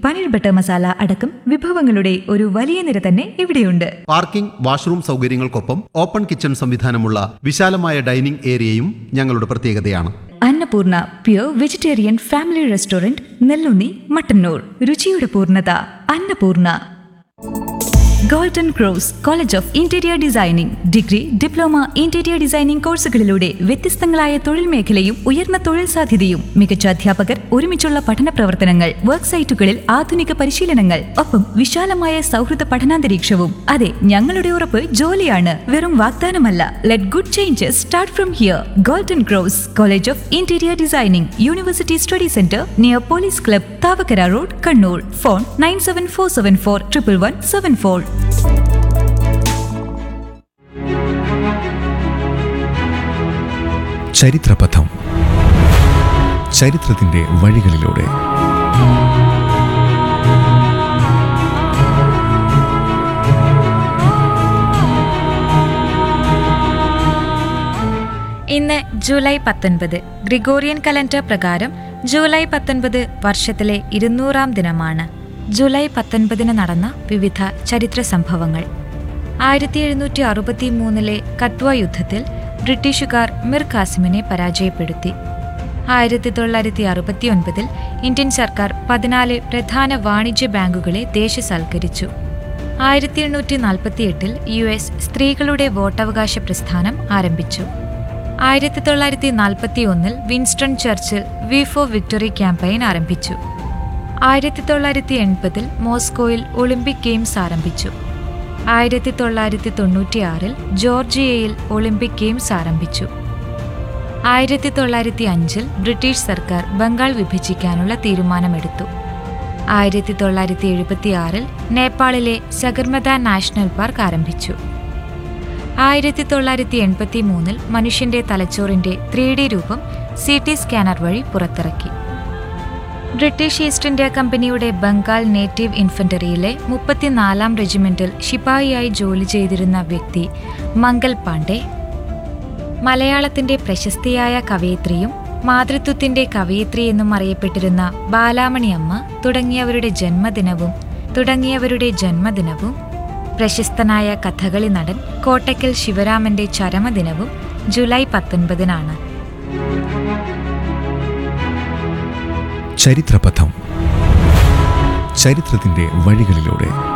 paneer butter masala അടക്കം വിഭവങ്ങളുടെ ഒരു വലിയ നിര തന്നെ ഇവിടെയുണ്ട് പാർക്കിംഗ് വാഷ്റൂം സൗകര്യങ്ങൾക്കൊപ്പം ഓപ്പൺ കിച്ചൺ സംവിധാനമുള്ള വിശാലമായ ഡൈനിംഗ് ഏരിയയും ഞങ്ങളുടെ പ്രത്യേകതയാണ് Annapoorna pure vegetarian family restaurant Nellunni Mattannur രുചിയുടെ പൂർണ്ണത Annapoorna golden cross college of interior designing degree diploma interior designing കോഴ്സുകളിലൂടെ വ്യത്യസ്തങ്ങളായ തൊഴിൽ മേഖലയും ഉയർന്ന തൊഴിൽ സാധ്യതയും മികച്ച അധ്യാപകർ ഒരുമിച്ചുള്ള പഠന പ്രവർത്തനങ്ങൾ വർക്ക് സൈറ്റുകളിൽ ആധുനിക പരിശീലനങ്ങൾ ഒപ്പം വിശാലമായ സൗഹൃദ പഠനാന്തരീക്ഷവും അതെ ഞങ്ങളുടെ ഉറപ്പ് ജോലിയാണ് വെറും വാഗ്ദാനമല്ല let good changes start from here golden cross college of interior designing university study centre near police club Thavakkara road Kannur phone nine seven four seven four triple one seven four ചരിത്രപഥം ചരിത്രത്തിന്റെ വഴികളിലൂടെ ഇന്ന് ജൂലൈ പത്തൊൻപത് ഗ്രിഗോറിയൻ കലണ്ടർ പ്രകാരം July പത്തൊൻപത് വർഷത്തിലെ ഇരുന്നൂറാം ദിനമാണ് July പത്തൊൻപതിന് നടന്ന വിവിധ ചരിത്ര സംഭവങ്ങൾ ആയിരത്തി എഴുന്നൂറ്റി അറുപത്തി മൂന്നിലെ കട്വ യുദ്ധത്തിൽ ബ്രിട്ടീഷുകാർ മിർ ഖാസിമിനെ പരാജയപ്പെടുത്തി ആയിരത്തി തൊള്ളായിരത്തി അറുപത്തി ഒൻപതിൽ ഇന്ത്യൻ സർക്കാർ പതിനാല് പ്രധാന വാണിജ്യ ബാങ്കുകളെ ദേശസൽക്കരിച്ചു ആയിരത്തി എണ്ണൂറ്റി നാൽപ്പത്തിയെട്ടിൽ യു എസ് സ്ത്രീകളുടെ വോട്ടവകാശ പ്രസ്ഥാനം ആരംഭിച്ചു ആയിരത്തി തൊള്ളായിരത്തി നാൽപ്പത്തി ഒന്നിൽ Winston Churchill V for victory campaign ആരംഭിച്ചു ആയിരത്തി തൊള്ളായിരത്തി എൺപതിൽ മോസ്കോയിൽ ഒളിമ്പിക് ഗെയിംസ് ആരംഭിച്ചു ആയിരത്തി തൊള്ളായിരത്തി തൊണ്ണൂറ്റിയാറിൽ ജോർജിയയിൽ ഒളിമ്പിക് ഗെയിംസ് ആരംഭിച്ചു ആയിരത്തി തൊള്ളായിരത്തി അഞ്ചിൽ ബ്രിട്ടീഷ് സർക്കാർ ബംഗാൾ വിഭജിക്കാനുള്ള തീരുമാനമെടുത്തു ആയിരത്തി തൊള്ളായിരത്തി എഴുപത്തിയാറിൽ നേപ്പാളിലെ സഗർമത നാഷണൽ പാർക്ക് ആരംഭിച്ചു ആയിരത്തി തൊള്ളായിരത്തി എൺപത്തി മൂന്നിൽ മനുഷ്യന്റെ തലച്ചോറിന്റെ ത്രീ ഡി രൂപം സി ടി സ്കാനർ വഴി പുറത്തിറക്കി ബ്രിട്ടീഷ് ഈസ്റ്റ് ഇന്ത്യ കമ്പനിയുടെ ബംഗാൾ നേറ്റീവ് ഇൻഫൻട്രിയിലെ മുപ്പത്തിനാലാം റെജിമെന്റിൽ ശിപായിയായി ജോലി ചെയ്തിരുന്ന വ്യക്തി മംഗൽ പാണ്ഡെ മലയാളത്തിന്റെ പ്രശസ്തിയായ കവയിത്രിയും മാതൃത്വത്തിന്റെ കവയിത്രി എന്നും അറിയപ്പെട്ടിരുന്ന ബാലാമണി അമ്മ തുടങ്ങിയവരുടെ ജന്മദിനവും തുടങ്ങിയവരുടെ ജന്മദിനവും പ്രശസ്തനായ കഥകളി നടൻ കോട്ടയ്ക്കൽ ശിവരാമന്റെ ചരമദിനവും ജൂലൈ പത്തൊൻപതിനാണ് ചരിത്രപഥം ചരിത്രത്തിന്റെ വഴികളിലൂടെ